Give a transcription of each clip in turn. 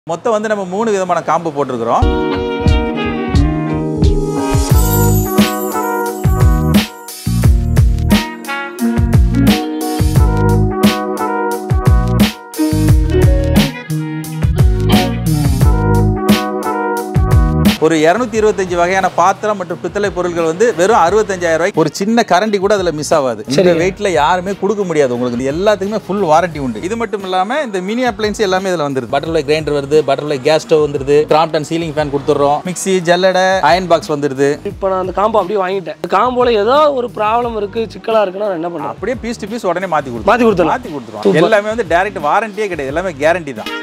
மொத்தம் வந்து நம்ம மூணு விதமான காம்பு போட்டிருக்கிறோம் ஒரு இரநூத்தி இருபத்தஞ்சு வகையான பாத்திரம் மற்றும் பித்தளை பொருட்கள் வந்து வெறும் அறுபத்தஞ்சாயிரம் ரூபாய்க்கு ஒரு சின்ன கரண்டி கூட அதுல மிஸ் ஆகாது இந்த வெயிட்ல யாருமே கொடுக்க முடியாது உங்களுக்கு இது எல்லாத்துக்குமே ஃபுல் வாரண்டி உண்டு இது மட்டும் இல்லாம இந்த மினி அப்ளைன்ஸ் எல்லாமே இதுல வந்துருது பட்டர்ஃப்ளை கிரைண்டர் வருது பட்டர்ஃப்ளை கேஸ் ஸ்டவ் வந்துருது கிராம்டன் சீலிங் ஃபேன் கொடுத்துறோம் மிக்ஸி ஜல்லடை அயன் பாக்ஸ் வந்துருது இப்போ நான் அந்த காம்போ அப்படியே வாங்கிட்டேன் இந்த காம்போல ஏதோ ஒரு ப்ராப்ளம் இருக்கு சிக்கலா இருக்குன்னா நான் என்ன பண்ணுறேன் அப்படியே பீஸ் டு பீஸ் உடனே மாத்தி கொடுத்துரும் மாற்றி கொடுத்துடலாம் மாத்தி கொடுத்துருவோம் எல்லாமே வந்து டைரக்ட் வாரண்டியே கிடையாது எல்லாமே கேரண்டி தான்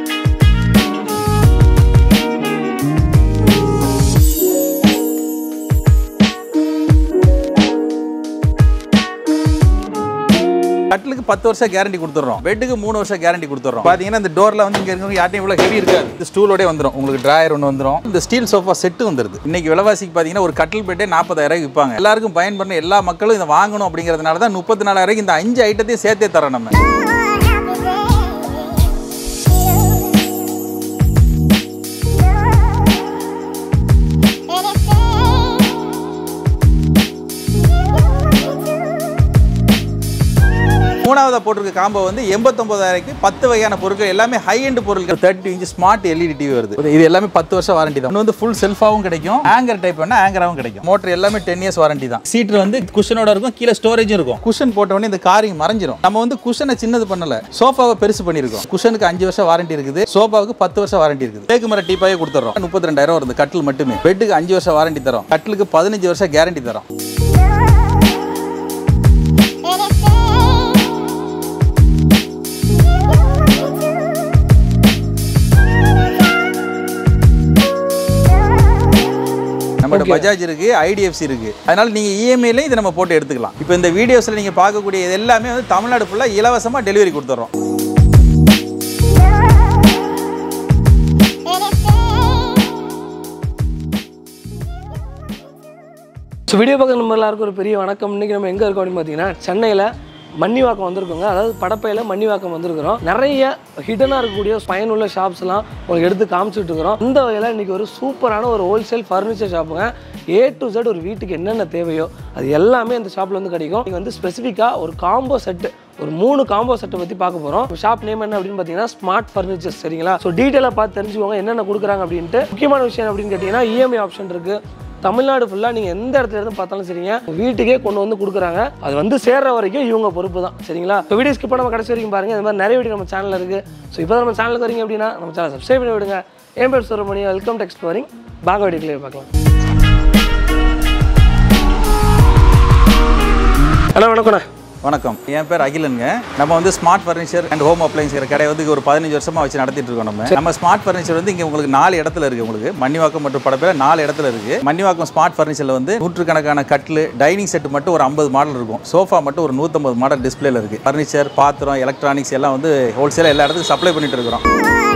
கட்டிலுக்கு பத்து வருஷம் கேரண்டி கொடுத்துறோம் பெட்டுக்கு மூணு வருஷம் கேரண்டி கொடுத்துறோம் பாத்தீங்கன்னா இந்த டோர்ல வந்து இங்க இருக்கவங்க யார்ட்டையும் இவ்வளவு ஹெவி இருக்காது இந்த ஸ்டூலோட வந்துரும் உங்களுக்கு டிராயர் ஒன்று வந்துரும் இந்த ஸ்டீல் சோஃபா செட்டு வந்துருது இன்னைக்கு விலைவாசிக்கு பாத்தீங்கன்னா ஒரு கட்டில் பெட்டே நாற்பதாயிரம் விற்பாங்க எல்லாருக்கும் பயன் பண்ண எல்லா மக்களும் இதை வாங்கணும் அப்படிங்கிறதுனால தான் முப்பத்தி நாலாயிரம் இந்த அஞ்சு ஐட்டத்தையும் சேர்த்தே தரோம் நம்ம மூணாவதா போட்டிருக்க காம்போ வந்து எண்பத்தொன்பதாயிரக்கு பத்து வகையான பொருட்கள் எல்லாமே ஹை எண்ட் பொருட்கள் thirty inch smart LED TV வருது இது எல்லாமே பத்து வருஷம் வாரண்டி தான் இன்னும் வந்து ஃபுல் செல்ஃபாவும் கிடைக்கும் ஆங்கர் டைப் வேணா ஆங்கராவும் கிடைக்கும் மோட்டர் எல்லாமே டென் இயர்ஸ் வாரண்டி தான் சீட் வந்து குஷனோட இருக்கும் கீழே ஸ்டோரேஜும் இருக்கும் குஷன் போட்ட உடனே இந்த காரிங் மறைஞ்சிரும் நம்ம வந்து குஷனை சின்னது பண்ணல சோஃபாவை பெருசு பண்ணியிருக்கோம் குஷனுக்கு அஞ்சு வருஷம் வாரண்டி இருக்குது சோஃபாவுக்கு பத்து வருஷம் வாரண்டி இருக்குது தேக்கு மர டீப்பாயே கொடுத்துறோம் முப்பத்தி ரெண்டாயிரம் வருது கட்டில் மட்டுமே பெட்டுக்கு அஞ்சு வருஷம் வாரண்டி தரோம் கட்டிலுக்கு பதினஞ்சு வருஷம் கேரண்டி தரோம் நம்மகிட்ட பஜாஜ் இருக்கு ஐடிஎஃப்சி இருக்கு அதனால நீங்க இஎம்ஐல இதை நம்ம போட்டு எடுத்துக்கலாம் இப்போ இந்த வீடியோஸ்ல நீங்க பார்க்கக்கூடிய இது எல்லாமே வந்து தமிழ்நாடு ஃபுல்லா இலவசமா டெலிவரி கொடுத்துறோம் ஸோ வீடியோ பார்க்குற நம்ம எல்லாருக்கும் ஒரு பெரிய வணக்கம் இன்னைக்கு நம்ம எங்கே இருக்கோம் அப்படின்னு பார்த்தீங்கன்னா சென்னையில் மன்னிவாக்கம் வந்திருக்கோங்க அதாவது படப்பையில் மன்னிவாக்கம் வந்திருக்கிறோம் நிறைய ஹிடனாக இருக்கக்கூடிய பயனுள்ள ஷாப்ஸ்லாம் உங்களுக்கு எடுத்து காமிச்சிட்டு இருக்கிறோம் இந்த வகையில் இன்றைக்கி ஒரு சூப்பரான ஒரு ஹோல்சேல் ஃபர்னிச்சர் ஷாப்புங்க ஏ டு Z ஒரு வீட்டுக்கு என்னென்ன தேவையோ அது எல்லாமே இந்த ஷாப்பில் வந்து கிடைக்கும் நீங்கள் வந்து ஸ்பெசிஃபிக்காக ஒரு காம்போ செட்டு ஒரு மூணு காம்போ செட்டை பற்றி பார்க்க போகிறோம் ஷாப் நேம் என்ன அப்படின்னு பார்த்தீங்கன்னா ஸ்மார்ட் ஃபர்னிச்சர்ஸ் சரிங்களா ஸோ டீட்டெயிலாக பார்த்து தெரிஞ்சுக்கோங்க என்னென்ன கொடுக்குறாங்க அப்படின்ட்டு முக்கியமான விஷயம் அப்படின்னு கேட்டிங்கன்னா இஎம்ஐ ஆப்ஷன் இருக்குது தமிழ்நாடு ஃபுல்லாக நீங்கள் எந்த இடத்துல இருந்து பார்த்தாலும் சரிங்க வீட்டுக்கே கொண்டு வந்து கொடுக்குறாங்க அது வந்து சேர்ற வரைக்கும் இவங்க பொறுப்பு தான் சரிங்களா இப்போ வீடியோ ஸ்கிப் நம்ம கடைசி வரைக்கும் பாருங்கள் இந்த மாதிரி நிறைய வீடியோ நம்ம சேனலில் இருக்குது ஸோ இப்போ நம்ம சேனலுக்கு வரீங்க அப்படின்னா நம்ம சேனல் சப்ஸ்கிரைப் பண்ணி விடுங்க என் பேர் சுரமணி வெல்கம் டெக்ஸ்ட் வரிங் பாங்க வீடியோ கிளியர் பார்க்கலாம் அண்ணா வணக்கண்ணா வணக்கம் என் பேர் அகிலனுங்க நம்ம வந்து smart furniture and home appliances கடை வந்து ஒரு பதினஞ்சு வருஷமா வச்சு நடத்திட்டு இருக்கோம் நம்ம நம்ம ஸ்மார்ட் ஃபர்னிச்சர் வந்து இங்க உங்களுக்கு நாலு இடத்துல இருக்கு உங்களுக்கு மன்னிவாக்கம் மற்றும் படப்பேல நாலு இடத்துல இருக்கு மன்னிவாக்கம் ஸ்மார்ட் ஃபர்னிச்சர்ல வந்து நூற்றுக்கணக்கான கட்டில் டைனிங் செட் மட்டும் ஒரு ஐம்பது மாடல் இருக்கும் சோஃபா மட்டும் ஒரு நூற்றம்பது மாடல் டிஸ்பிளேல இருக்கு ஃபர்னிச்சர் பாத்திரம் எலக்ட்ரானிக்ஸ் எல்லாம் வந்து ஹோல்சேலாக எல்லா இடத்துக்கும் சப்ளை பண்ணிட்டு இருக்கிறோம்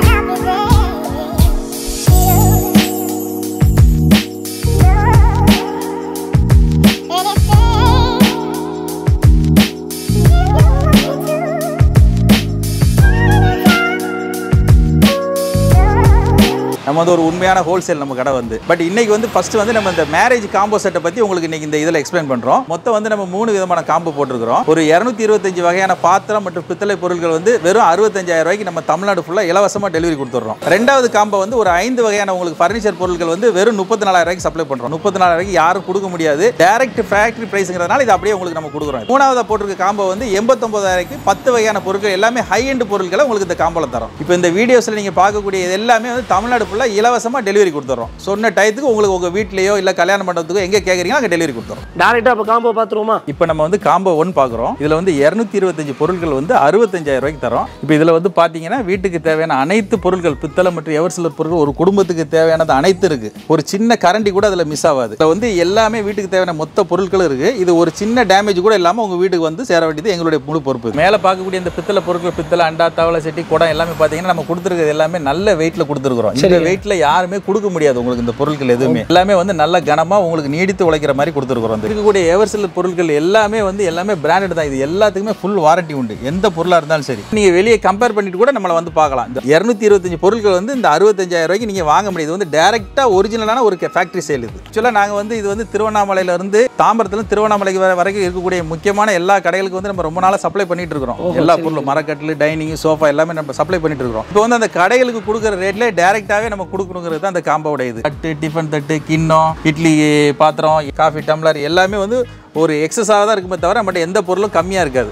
நம்ம வந்து ஒரு உண்மையான ஹோல்சேல் நம்ம கடை வந்து பட் இன்னைக்கு வந்து ஃபர்ஸ்ட் வந்து நம்ம இந்த மேரேஜ் காம்போ செட்டை பத்தி உங்களுக்கு இன்னைக்கு இந்த இதில் எக்ஸ்பிளைன் பண்றோம் மொத்தம் வந்து நம்ம மூணு விதமான காம்போ போட்டிருக்கிறோம் ஒரு இரநூத்தி இருபத்தஞ்சு வகையான பாத்திரம் மற்றும் பித்தளை பொருட்கள் வந்து வெறும் அறுபத்தஞ்சாயிரம் ரூபாய்க்கு நம்ம தமிழ்நாடு ஃபுல்லா இலவசமா டெலிவரி கொடுத்துறோம் ரெண்டாவது காம்போ வந்து ஒரு ஐந்து வகையான உங்களுக்கு ஃபர்னிச்சர் பொருட்கள் வந்து வெறும் முப்பத்தி நாலாயிரம் ரூபாய்க்கு சப்ளை பண்றோம் முப்பத்தி நாலாயிரம் யாரும் கொடுக்க முடியாது டைரக்ட் ஃபேக்டரி பிரைஸ்ங்கிறதுனால இது அப்படியே உங்களுக்கு நம்ம கொடுக்குறோம் மூணாவது போட்டிருக்க காம்போ வந்து எண்பத்தொன்பதாயிரக்கு பத்து வகையான பொருட்கள் எல்லாமே ஹை எண்ட் பொருட்களை உங்களுக்கு இந்த காம்போல தரோம் இப்போ இந்த வீடியோஸ்ல நீங்க பார்க்கக்கூடிய இது எல்லாமே வந்து தமிழ்நாடு ஃபுல்லா இலவசமா டெலிவரி கொடுத்துறோம் சொன்ன டயத்துக்கு உங்களுக்கு உங்க வீட்லயோ இல்ல கல்யாண மண்டபத்துக்கோ எங்க கேக்குறீங்களோ அங்க டெலிவரி கொடுத்துறோம் டேரெக்டாக இப்போ காம்போ பார்த்துருவோமா இப்போ நம்ம வந்து காம்போ ஒன் பார்க்குறோம் இதில் வந்து இரநூத்தி இருபத்தஞ்சு பொருட்கள் வந்து அறுபத்தஞ்சாயிரம் ரூபாய்க்கு தரோம் இப்போ இதில் வந்து பார்த்தீங்கன்னா வீட்டுக்கு தேவையான அனைத்து பொருட்கள் பித்தளை மற்றும் எவர் சிலர் பொருட்கள் ஒரு குடும்பத்துக்கு தேவையானது அனைத்து இருக்கு ஒரு சின்ன கரண்டி கூட அதில் மிஸ் ஆகாது இதில் வந்து எல்லாமே வீட்டுக்கு தேவையான மொத்த பொருட்களும் இருக்கு இது ஒரு சின்ன டேமேஜ் கூட இல்லாமல் உங்க வீட்டுக்கு வந்து சேர வேண்டியது எங்களுடைய முழு பொறுப்பு மேலே பார்க்கக்கூடிய இந்த பித்தளை பொருட்கள் பித்தளை அண்டா தவளை செட்டி குடம் எல்லாமே பார்த்தீங்கன்னா நம்ம கொடுத்துருக்கிறது எல்லாமே நல்ல வெயிட்டில் கொடுத்துருக்குறோம் இந்த வெயிட்ல யாருமே கொடுக்க முடியாது உங்களுக்கு இந்த பொருட்கள் எதுவுமே எல்லாமே வந்து நல்ல கனமா உங்களுக்கு நீடித்து உழைக்கிற மாதிரி கொடுத்துருக்குறோம் இந்த இருக்கக்கூடிய எவர்சில் பொருட்கள் எல்லாமே வந்து எல்லாமே பிராண்டட் தான் இது எல்லாத்துக்குமே ஃபுல் வாரண்டி உண்டு எந்த பொருளா இருந்தாலும் சரி நீங்க வெளியே கம்பேர் பண்ணிட்டு கூட நம்மளை வந்து பார்க்கலாம் இந்த இரநூத்தி இருபத்தஞ்சு பொருட்கள் வந்து இந்த அறுபத்தஞ்சாயிரம் ரூபாய்க்கு நீங்க வாங்க முடியாது இது வந்து டைரக்டா ஒரிஜினலான ஒரு ஃபேக்டரி சேல் இது ஆக்சுவலாக நாங்க வந்து இது வந்து திருவண்ணாமலையில இருந்து தாம்பரத்துல இருந்து திருவண்ணாமலைக்கு வர வரைக்கும் இருக்கக்கூடிய முக்கியமான எல்லா கடைகளுக்கு வந்து நம்ம ரொம்ப நாளா சப்ளை பண்ணிட்டு இருக்கிறோம் எல்லா பொருளும் மரக்கட்டில் டைனிங் சோஃபா எல்லாமே நம்ம சப்ளை பண்ணிட்டு இருக்கிறோம் இப்போ வந்து அந்த கடைகளுக்கு கொடுக்குற ரேட்ல டைரக்டாவே நம்ம கொடுக்கணுங்கிறது தான் அந்த காம்போட இது தட்டு டிஃபன் தட்டு கிண்ணம் இட்லி பாத்திரம் காஃபி டம்ளர் எல்லாமே வந்து ஒரு எக்ஸஸாக தான் இருக்குமே தவிர நம்மகிட்ட எந்த பொருளும் கம்மியாக இருக்காது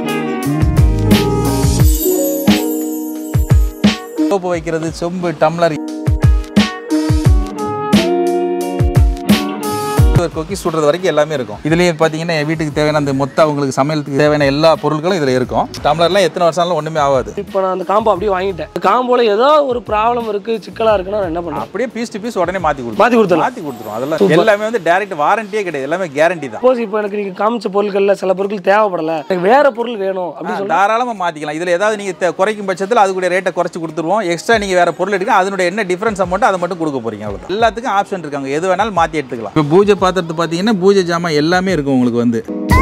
சோப்பு வைக்கிறது சொம்பு டம்ளர் கொக்கி சுடுறது வரைக்கும் எல்லாமே இருக்கும் இதுலயே பார்த்தீங்கன்னா என் வீட்டுக்கு தேவையான அந்த மொத்த அவங்களுக்கு சமையலுக்கு தேவையான எல்லா பொருட்களும் இதில் இருக்கும் டம்ளர்லாம் எத்தனை வருஷம்லாம் ஒன்றுமே ஆகாது இப்போ நான் அந்த காம்போ அப்படியே வாங்கிட்டேன் காம்போல ஏதோ ஒரு ப்ராப்ளம் இருக்கு சிக்கலா இருக்குன்னா நான் என்ன பண்ணுவேன் அப்படியே பீஸ் டு பீஸ் உடனே மாற்றி கொடுத்துரும் மாத்தி கொடுத்துடலாம் மாற்றி கொடுத்துரும் அதெல்லாம் எல்லாமே வந்து டைரக்ட் வாரண்டியே கிடையாது எல்லாமே கேரண்டி தான் சப்போஸ் இப்போ எனக்கு நீங்க காமிச்ச பொருட்கள்ல சில பொருட்கள் தேவைப்படல எனக்கு வேற பொருள் வேணும் அப்படின்னு சொல்லி தாராளமாக மாற்றிக்கலாம் இதில் ஏதாவது நீங்கள் குறைக்கும் பட்சத்தில் அதுக்குடைய ரேட்டை குறைச்சி கொடுத்துருவோம் எக்ஸ்ட்ரா நீங்கள் வேறு பொருள் எடுக்க அதனுடைய என்ன டிஃபரன்ஸ் அமௌண்ட் அதை மட்டும் கொடுக்க போறீங்க அவ்வளோ எல்லாத்துக்கும் ஆப்ஷன் இருக்காங்க எது வேணாலும் மாற்றி எடுத்துக்கலாம் இப்போ பூஜை பாத்திரத்தை பார்த்தீங்கன்னா பூஜை ஜாமான் எல்லாமே இருக்கும் உங்களுக்கு வந்து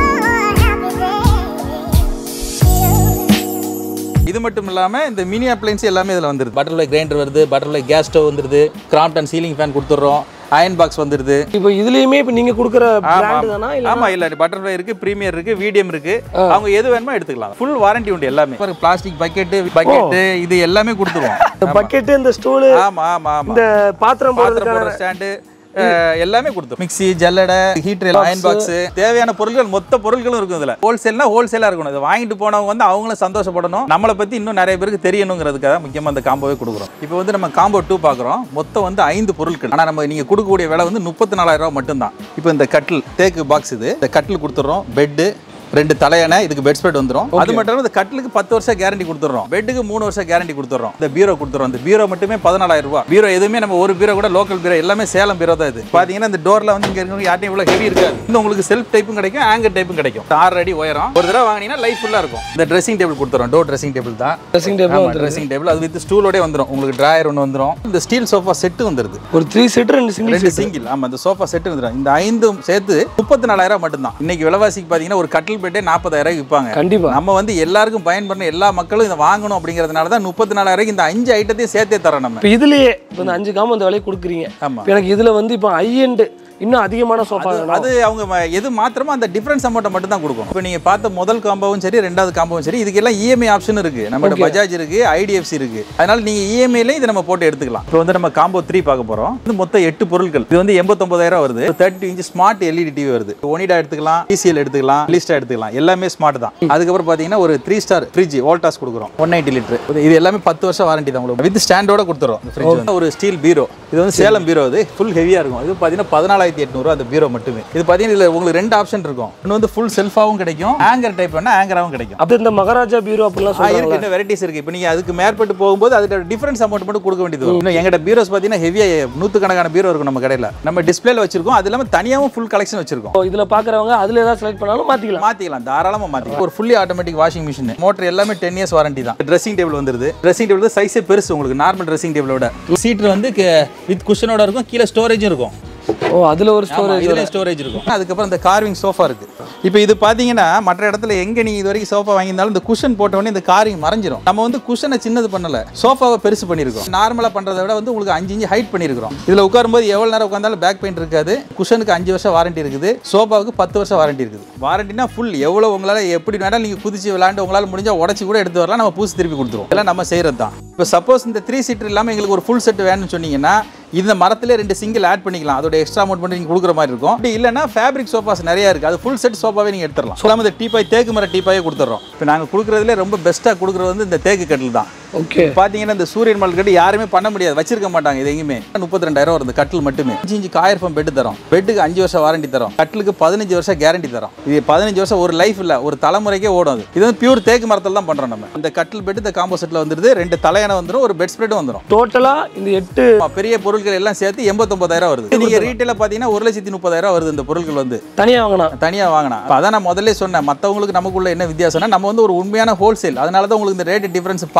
இது மட்டும் இல்லாமல் இந்த மினி அப்ளைன்ஸ் எல்லாமே இதில் வந்துருது பட்டர்ஃப்ளை கிரைண்டர் வருது பட்டர்ஃப்ளை கேஸ் ஸ்டவ் வந்துருது கிராம்டன் சீலிங் ஃபேன் கொடுத்துட்றோம் அயன் பாக்ஸ் வந்துருது இப்போ இதுலயுமே இப்போ நீங்க கொடுக்குற பிராண்ட் தானா இல்ல ஆமா இல்ல பட்டர்ஃப்ளை இருக்கு பிரீமியர் இருக்கு வீடியம் இருக்கு அவங்க எது வேணுமோ எடுத்துக்கலாம் ஃபுல் வாரண்டி உண்டு எல்லாமே பிளாஸ்டிக் பக்கெட் பக்கெட் இது எல்லாமே கொடுத்துருவோம் இந்த பக்கெட்டு இந்த ஸ்டூலு ஆமா ஆமா ஆமா இந்த பாத்திரம் பாத்திரம் போடுறதுக்கான போடுற ஸ்டாண்டு எல்லாமே கொடுத்தோம் மிக்ஸி ஜல்லடை ஹீட்டர் அயன் பாக்ஸ் தேவையான பொருட்கள் மொத்த பொருட்களும் இருக்கும் இதுல ஹோல்சேல்னா ஹோல்சேலா இருக்கணும் இதை வாங்கிட்டு போனவங்க வந்து அவங்களும் சந்தோஷப்படணும் நம்மளை பத்தி இன்னும் நிறைய பேருக்கு தெரியணுங்கிறதுக்காக முக்கியமா அந்த காம்போவே கொடுக்குறோம் இப்போ வந்து நம்ம காம்போ டூ பார்க்குறோம் மொத்தம் வந்து ஐந்து பொருட்கள் ஆனா நம்ம நீங்க கொடுக்கக்கூடிய விலை வந்து முப்பத்தி நாலாயிரம் ரூபாய் மட்டும்தான் இப்போ இந்த கட்டில் தேக்கு பாக்ஸ் இது இந்த கட்டில் கொடுத்துட்றோம் பெட்டு ரெண்டு தலையணை இதுக்கு பெட் ஸ்ப்ரெட் வந்துரும் அது மட்டும் இல்லாம இந்த கட்டிலுக்கு பத்து வருஷம் கேரண்டி கொடுத்துறோம் பெட்டுக்கு மூணு வருஷம் கேரண்டி கொடுத்துறோம் இந்த பீரோ கொடுத்துறோம் இந்த பீரோ மட்டுமே பதினாலாயிரம் ரூபாய் பீரோ எதுவுமே நம்ம ஒரு பீரோ கூட லோக்கல் பீரோ எல்லாமே சேலம் பீரோ தான் இது பாத்தீங்கன்னா இந்த டோர்ல வந்து இங்க இருக்கவங்க யார்ட்டையும் இவ்வளவு ஹெவி இருக்காது இந்த உங்களுக்கு செல்ஃப் டைப்பும் கிடைக்கும் ஆங்கர் டைப்பும் கிடைக்கும் ஆறு அடி உயரம் ஒரு தடவை வாங்கினீங்கன்னா லைஃப் ஃபுல்லா இருக்கும் இந்த ட்ரெஸ்ஸிங் டேபிள் கொடுத்துறோம் டோர் ட்ரெஸ்ஸிங் டேபிள் தான் ட்ரெஸ்ஸிங் டேபிள் ட்ரெஸ்ஸிங் டேபிள் அது வித் ஸ்டூலோட வந்துரும் உங்களுக்கு டிராயர் ஒன்று வந்துரும் இந்த ஸ்டீல் சோஃபா செட்டு வந்துருது ஒரு த்ரீ செட் ரெண்டு சிங்கிள் ரெண்டு சிங்கிள் ஆமா இந்த சோஃபா செட் வந்துடும் இந்த ஐந்தும் சேர்த்து முப்பத்தி நாலாயிரம் மட்டும்தான் இன்னைக்கு விலைவாசிக்கு பாத்தீங்கன்னா ஒரு கட்டில் பெட்டே நாற்பதாயிரம் விற்பாங்க கண்டிப்பா நம்ம வந்து எல்லாருக்கும் பயன் பண்ண எல்லா மக்களும் இதை வாங்கணும் அப்படிங்கிறதுனால தான் முப்பத்தி நாலாயிரம் இந்த அஞ்சு ஐட்டத்தையும் சேர்த்தே தரோம் நம்ம இப்போ இதுலயே இப்போ இந்த அஞ்சு காம்போ இந்த விலையை கொடுக்குறீங்க ஆமா இப்போ எனக்கு இதுல வந்து இப்போ ஹை எண்ட் இன்னும் அதிகமான சோஃபா வேணும் அது அவங்க ம- எது மாத்திரமோ அந்த டிஃபரன்ஸ் அமௌண்ட்டை மட்டும் தான் கொடுக்கும் இப்போ நீங்க பார்த்த முதல் காம்போவும் சரி ரெண்டாவது காம்போவும் சரி இதுக்கெல்லாம் இஎம்ஐ ஆப்ஷன் இருக்கு நம்மகிட்ட பஜாஜ் இருக்கு ஐடிஎஃப்சி இருக்கு அதனால நீங்க இஎம்ஐல இதை நம்ம போட்டு எடுத்துக்கலாம் இப்போ வந்து நம்ம காம்போ த்ரீ பார்க்க போறோம் இது மொத்தம் எட்டு பொருட்கள் இது வந்து எண்பத்தொன்பதாயிரம் வருது thirty inch smart LED TV வருது ஒனிடா எடுத்துக்கலாம் டிசிஎல் எடுத்துக்கலாம் லிஸ்டா எடுத்துக்கலாம் எல்லாமே ஸ்மார்ட் தான் அதுக்கப்புறம் பாத்தீங்கன்னா ஒரு த்ரீ ஸ்டார் ஃப்ரிட்ஜ் வோல்டாஸ் கொடுக்குறோம் ஒன் நைன்டி லிட்டர் இது எல்லாமே பத்து வருஷம் வாரண்டி தான் உங்களுக்கு வித் ஸ்டாண்டோட கொடுத்துறோம் இந்த ஃப்ரிட்ஜ் வந்து ஒரு ஸ்டீல் பீரோ இது வந்து சேலம் பீரோ இது ஃபுல் ஹெவியா இருக்கும் இது பாத்தீங்கன்னா பதினாலாயிரத்தி எட்நூறு அந்த பீரோ மட்டுமே இது பாத்தீங்கன்னா இதுல உங்களுக்கு ரெண்டு ஆப்ஷன் இருக்கும் இன்னும் வந்து ஃபுல் செல்ஃபாவும் கிடைக்கும் ஆங்கர் டைப் வேணா ஆங்கராவும் கிடைக்கும் அப்போ இந்த மகாராஜா பீரோ அப்படிலாம் ஆ, சொல்றாங்க இருக்கு இன்னும் வெரைட்டிஸ் இருக்கு இப்போ நீங்க அதுக்கு மேற்பட்டு போகும்போது அதுக்கு டிஃபரன்ஸ் அமௌண்ட் மட்டும் கொடுக்க வேண்டியது வரும் இன்னும் எங்கட பீரோஸ் பார்த்தீங்கன்னா ஹெவியா நூற்றுக்கணக்கான பீரோ இருக்கும் நம்ம கடையில் நம்ம டிஸ்பிளேல வச்சிருக்கோம் அது இல்லாமல் தனியாகவும் ஃபுல் கலெக்ஷன் வச்சிருக்கோம் இப்போ இதுல பாக்குறவங்க அதுல ஏதாவது செலக்ட் பண்ணாலும் மாத்திக்கலாம் மாத்திக்கலாம் தாராளமா மாத்திக்கலாம் ஒரு fully automatic washing machine motor எல்லாமே டென் இயர்ஸ் வாரண்டி தான் ட்ரெஸ்ஸிங் டேபிள் வந்துருது ட்ரெஸ்ஸிங் டேபிள் சைஸே பெருசு உங்களுக்கு நார்மல் ட்ரெஸ்ஸிங் டேபிளோட சீட் வந்து வித் குஷனோட இருக்கும் கீழே ஸ்டோரேஜும் இருக்கும் ஓ அதுல ஒரு ஆமா, ஸ்டோரேஜ் இதுலயும் ஸ்டோரேஜ் இருக்கும் அதுக்கப்புறம் இந்த கார்விங் சோஃபா இருக்கு இப்போ இது பாத்தீங்கன்னா மற்ற இடத்துல எங்க நீங்க இது வரைக்கும் சோஃபா வாங்கியிருந்தாலும் இந்த குஷன் போட்ட உடனே இந்த காரிங் மறைஞ்சிரும் நம்ம வந்து குஷனை சின்னது பண்ணல சோஃபாவை பெருசு பண்ணியிருக்கோம் நார்மலா பண்றதை விட வந்து உங்களுக்கு அஞ்சு இன்ச்சு ஹைட் பண்ணியிருக்கிறோம் இதுல உட்காரும்போது எவ்வளவு நேரம் உட்காந்தாலும் பேக் பெயின் இருக்காது குஷனுக்கு அஞ்சு வருஷம் வாரண்டி இருக்குது சோஃபாவுக்கு பத்து வருஷம் வாரண்டி இருக்குது வாரண்டினா ஃபுல் எவ்வளவு உங்களால எப்படி வேணாலும் நீங்க குதிச்சு விளையாண்டு உங்களால முடிஞ்சா உடச்சி கூட எடுத்து வரலாம் நம்ம பூசி திருப்பி கொடுத்துருவோம் இதெல்லாம் நம்ம செய்யறது தான் இப்போ சப்போஸ் இந்த த்ரீ சீட்டர் இல்லாம எங்களுக்கு ஒரு ஃபுல் செட் வேணும்னு சொன்னீங்கன்னா இந்த மரத்திலே ரெண்டு சிங்கிள் ஆட் பண்ணிக்கலாம் அதோட எக்ஸ்ட்ரா அமௌண்ட் பண்ணி நீங்கள் கொடுக்குற மாதிரி இருக்கும் அப்படி இல்லைன்னா ஃபேப்ரிக் சோஃபாஸ் நிறைய இருக்குது அது ஃபுல் செட் சோஃபாவே நீங்கள் எடுத்துடலாம் சொல்லாமல் இந்த டீபாய் தேக்கு மர டீபாயே கொடுத்துட்றோம் இப்போ நாங்கள் கொடுக்குறதுலே ரொம்ப பெஸ்ட்டாக கொடுக்குறது வந்து இந்த தேக்கு கட்டில் தான் ஓகே பார்த்தீங்கன்னா இந்த சூரியன் மல் கட்டு யாருமே பண்ண முடியாது வச்சிருக்க மாட்டாங்க இது எங்கேயுமே முப்பத்தி ரெண்டாயிரம் வருது கட்டில் மட்டுமே அஞ்சு இன்ச்சு காயர்ஃபம் பெட்டு தரோம் பெட்டுக்கு அஞ்சு வருஷம் வாரண்டி தரோம் கட்டிலுக்கு பதினஞ்சு வருஷம் கேரண்டி தரோம் இது பதினஞ்சு வருஷம் ஒரு லைஃப் இல்லை ஒரு தலைமுறைக்கே ஓடும் அது இது வந்து பியூர் தேக்கு மரத்தில் தான் பண்ணுறோம் நம்ம இந்த கட்டில் பெட்டு இந்த காம்போ செட்டில் வந்துருது ரெண்டு தலையணை வந்துடும் ஒரு பெட் ஸ்ப்ரெட்டும் வந்துடும் டோட்டலா இந்த எட்டு ஆமா, பெரிய பொருட்கள் எல்லாம் சேர்த்து எண்பத்தொன்பதாயிரம் வருது நீங்க ரீட்டைல பாத்தீங்கன்னா ஒரு லட்சத்தி முப்பதாயிரம் வருது இந்த பொருட்கள் வந்து தனியா வாங்கினா தனியா வாங்கினா அப்ப அதான் நான் முதல்ல சொன்னேன் மத்தவங்களுக்கு நமக்குள்ள என்ன வித்தியாசம்னா நம்ம வந்து ஒரு உண்மையான ஹோல்சேல் அதனால தான் உங்களுக்கு இந்த ரேட் டிஃபரன்ஸ் பார்க்கும்போதே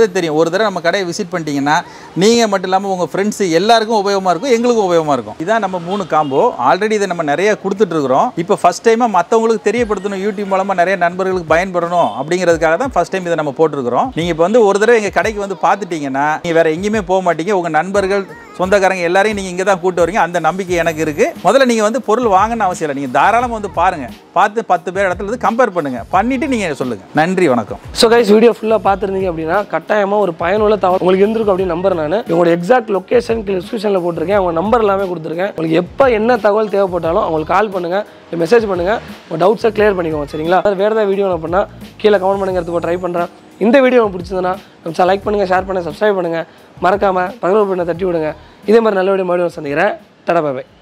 நீங்களே தெரியும் ஒரு தடவை நம்ம கடையை விசிட் பண்ணிட்டீங்கன்னா நீங்கள் மட்டும் இல்லாமல் உங்கள் ஃப்ரெண்ட்ஸ் எல்லாருக்கும் உபயோகமாக இருக்கும் எங்களுக்கும் உபயோகமாக இருக்கும் இதான் நம்ம மூணு காம்போ ஆல்ரெடி இதை நம்ம நிறைய கொடுத்துட்ருக்குறோம் இப்போ ஃபஸ்ட் டைமாக மற்றவங்களுக்கு தெரியப்படுத்தணும் யூடியூப் மூலமாக நிறைய நண்பர்களுக்கு பயன்படணும் அப்படிங்கிறதுக்காக தான் ஃபஸ்ட் டைம் இதை நம்ம போட்டிருக்கிறோம் நீங்கள் இப்போ வந்து ஒரு தடவை எங்கள் கடைக்கு வந்து பார்த்துட்டீங்கன்னா நீங்கள் வேறு எங்கேயுமே போக மாட்டீங்க உங்கள் நண்பர்கள் சொந்தக்காரங்க எல்லாரையும் நீங்கள் இங்கே தான் கூட்டு வரீங்க அந்த நம்பிக்கை எனக்கு இருக்குது முதல்ல நீங்கள் வந்து பொருள் வாங்கணும்னு அவசியம் இல்லை நீங்கள் தாராளமாக வந்து பாருங்கள் பார்த்து பத்து பேர் இடத்துல இருந்து கம்பேர் பண்ணுங்கள் பண்ணிவிட்டு நீங்கள் சொல்லுங்கள் நன்றி வணக்கம் ஸோ கைஸ் வீடியோ ஃபுல்லாக பார்த்துருந்தீங்க அப்படின்னா கட்டாயமாக ஒரு பயனுள்ள தகவல் உங்களுக்கு இருந்திருக்கும் அப்படின்னு நம்பர் நான் உங்களோட எக்ஸாக்ட் லொக்கேஷன் டிஸ்கிரிப்ஷனில் போட்டிருக்கேன் அவங்க நம்பர் எல்லாமே கொடுத்துருக்கேன் உங்களுக்கு எப்போ என்ன தகவல் தேவைப்பட்டாலும் அவங்களுக்கு கால் பண்ணுங்கள் மெசேஜ் பண்ணுங்கள் உங்கள் டவுட்ஸை கிளியர் பண்ணிக்கோங்க சரிங்களா அது வேறு ஏதாவது வீடியோ நான் பண்ணால் கீழே கமெண்ட் பண்ணுங்கிறது ட்ரை பண்ணுறேன் இந்த வீடியோ உங்களுக்கு பிடிச்சதுன்னா நம்ம லைக் பண்ணுங்கள் ஷேர் பண்ணுங்கள் சப்ஸ்கிரைப் பண்ணுங்கள் மறக்காமல் பகல் பண்ண தட்டி விடுங்க இதே மாதிரி நல்ல வீடியோ மறுபடியும் சந்திக்கிறேன் டடா பாய்